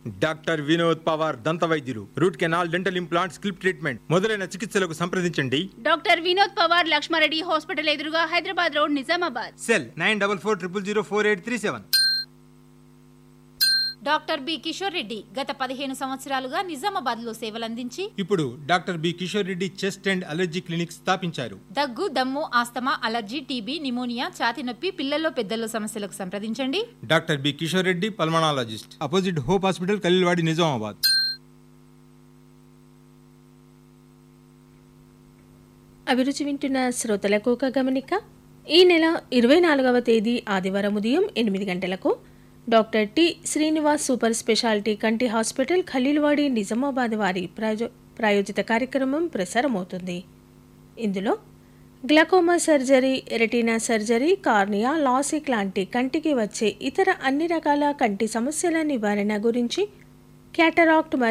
doctor Vinod Pawar దంత వైద్యులు root canal dental implant స్కిల్ప్ ట్రీట్మెంట్ మొదలైన చికిత్సలకు సంప్రదించండి డాక్టర్ వినోద్ పవార్ లక్ష్మారెడ్డి హాస్పిటల్ ఎదురుగా Hyderabad road Nizamabad cell nine double four triple zero four eight three seven doctor B Kishore Reddy గత పదిహేను సంవత్సరాలుగా నిజామాబాద్ లో సేవలందించి ఇప్పుడు doctor B Kishore Reddy chest and allergy clinic స్థాపించారు దగ్గు దమ్ము ఆస్తమా అలర్జీ టీబీ నిమోనియా ఛాతి నొప్పి పిల్లల్లో పెద్దల్లో సమస్యలకు సంప్రదించండి doctor B Kishore Reddy pulmonologist opposite hope hospital Khaleelwadi Nizamabad అభిరుచి వింటున్న శ్రోతలకు ఒక గమనిక ఈ నెల ఇరవై నాలుగవ తేదీ ఆదివారం ఉదయం ఎనిమిది గంటలకు doctor T Srinivas super speciality కంటి హాస్పిటల్ ఖలీల్వాడి నిజామాబాద్ వారి ప్రాయో ప్రాయోజిత కార్యక్రమం ప్రసారమవుతుంది ఇందులో glaucoma surgery retina surgery cornea LASIK లాంటి కంటికి వచ్చే ఇతర అన్ని రకాల కంటి సమస్యల నివారణ గురించి క్యాటరాక్ట్